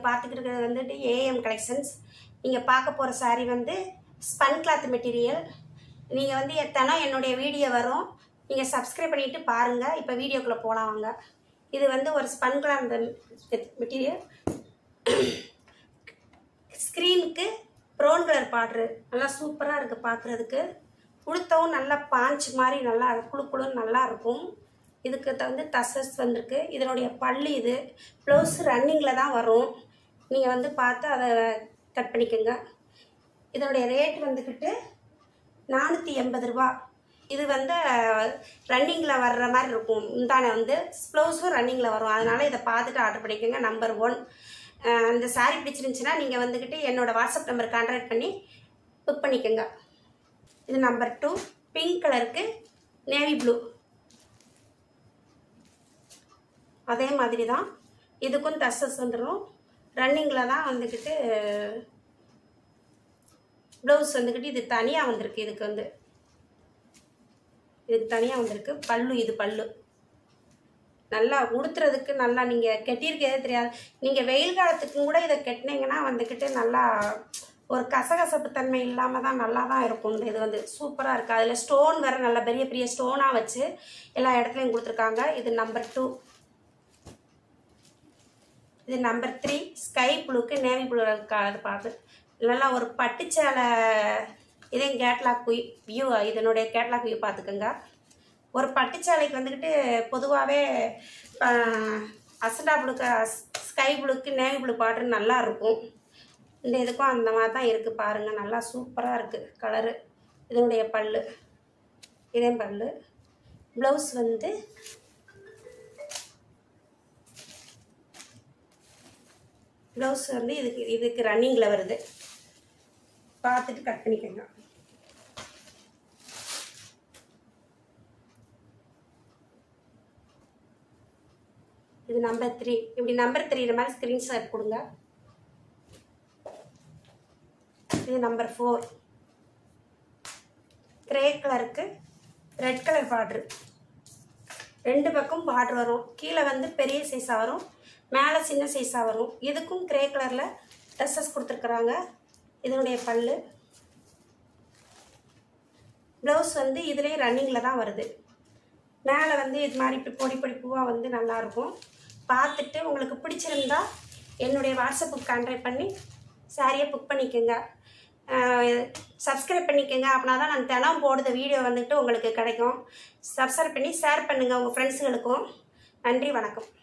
நீங்கள் பார்த்துக்கிட்டு இருக்கிறது வந்துட்டு ஏஎம் கலெக்ஷன்ஸ் நீங்கள் பார்க்க போகிற saree வந்து ஸ்பன் கிளாத் மெட்டீரியல் நீங்கள் வந்து எத்தனை என்னுடைய வீடியோ வரும் நீங்கள் சப்ஸ்கிரைப் பண்ணிட்டு பாருங்கள் இப்போ வீடியோக்குள்ளே போகலாம் வாங்க இது வந்து ஒரு ஸ்பன் கிளாத் மெட்டீரியல் ஸ்க்ரீனுக்கு ப்ரௌன் கலர் பார்டரு நல்லா சூப்பராக இருக்குது பார்க்குறதுக்கு உடுத்தவும் நல்லா பாஞ்ச் மாதிரி நல்லா குழு குழுன்னு நல்லா இருக்கும் இதுக்கு த- வந்து தசஸ் வந்திருக்கு இதனுடைய பல்லு இது ப்ளவுஸ் ரன்னிங்கில் தான் வரும் நீங்கள் வந்து பார்த்து அதை கட் பண்ணிக்கோங்க இதனுடைய ரேட் வந்துக்கிட்டு நானூற்றி எண்பது ரூபா இது வந்து ரன்னிங்கில் வர்ற மாதிரி இருக்கும் முந்தானை வந்து ப்ளவுஸும் ரன்னிங்கில் வரும் அதனால் இதை பார்த்துட்டு ஆர்டர் பண்ணிக்கோங்க நம்பர் ஒன் அந்த saree பிடிச்சிருந்துச்சுன்னா நீங்கள் வந்துக்கிட்டு என்னோடய வாட்ஸ்அப் நம்பர் கான்டாக்ட் பண்ணி புக் பண்ணிக்கோங்க இது நம்பர் டூ பிங்க் கலருக்கு நேவி ப்ளூ அதே மாதிரி தான் இதுக்கும் தசஸ் வந்துடும் ரன்னிங்கில் தான் வந்துக்கிட்டு ப்ளவுஸ் வந்துக்கிட்டு இது தனியாக வந்திருக்கு இதுக்கு வந்து இதுக்கு தனியாக வந்திருக்கு பல்லு இது பல்லு நல்லா உடுத்துறதுக்கு நல்லா நீங்கள் கெட்டியிருக்கதே தெரியாது நீங்கள் வெயில் காலத்துக்கும் கூட இதை கெட்டினீங்கன்னா வந்துக்கிட்டு நல்லா ஒரு கசகசப்பு தன்மை இல்லாமல் தான் நல்லா தான் இருக்கும் இந்த இது வந்து சூப்பராக இருக்குது அதில் ஸ்டோன் வேறு நல்லா பெரிய பெரிய ஸ்டோனாக வச்சு எல்லா இடத்துலையும் கொடுத்துருக்காங்க இது நம்பர் டூ இது நம்பர் த்ரீ ஸ்கை ப்ளூக்கு நேவி ப்ளூ அது பார்த்து நல்லா ஒரு பட்டுச்சேலை இதே கேட்லாக் வியூ இதனுடைய கேட்லாக் வியூ பார்த்துக்கோங்க ஒரு பட்டுச்சேலைக்கு வந்துக்கிட்டு பொதுவாகவே அசண்டா ப்ளூக்கு ஸ்கை ப்ளூக்கு நேவி ப்ளூ பார்டர் நல்லா இருக்கும் இந்த இதுக்கும் அந்த மாதிரி தான் இருக்குது பாருங்கள் நல்லா சூப்பராக இருக்குது கலரு இதனுடைய பல்லு இதே பல்லு ப்ளவுஸ் வந்து ப்ளவுஸ் வந்து இதுக்கு இதுக்கு ரன்னிங்கில் வருது பார்த்துட்டு கட் பண்ணிக்கோங்க இது நம்பர் த்ரீ இப்படி நம்பர் த்ரீ இந்த மாதிரி ஸ்க்ரீன்ஷாட் கொடுங்க இது நம்பர் ஃபோர் கிரே கலருக்கு ரெட் கலர் பார்ட்ரு ரெண்டு பக்கம் பார்டர் வரும் கீழே வந்து பெரிய சைஸாக வரும் மேலே சின்ன சைஸாக வரும் இதுக்கும் கிரே கலரில் ட்ரெஸ்ஸஸ் கொடுத்துருக்குறாங்க இதனுடைய பல்லு ப்ளவுஸ் வந்து இதுலேயே ரன்னிங்கில் தான் வருது மேலே வந்து இது மாதிரி இப்படி பொடி பொடி பூவாக வந்து நல்லாயிருக்கும் பார்த்துட்டு உங்களுக்கு பிடிச்சிருந்தா என்னுடைய வாட்ஸ்அப்புக்கு கான்டாக்ட் பண்ணி சாரியை புக் பண்ணிக்கோங்க சப்ஸ்கிரைப் பண்ணிக்கோங்க அப்படின்னா தான் நான் தினம் போடுற வீடியோ வந்துட்டு உங்களுக்கு கிடைக்கும் சப்ஸ்கிரைப் பண்ணி ஷேர் பண்ணுங்கள் உங்கள் ஃப்ரெண்ட்ஸுகளுக்கும் நன்றி வணக்கம்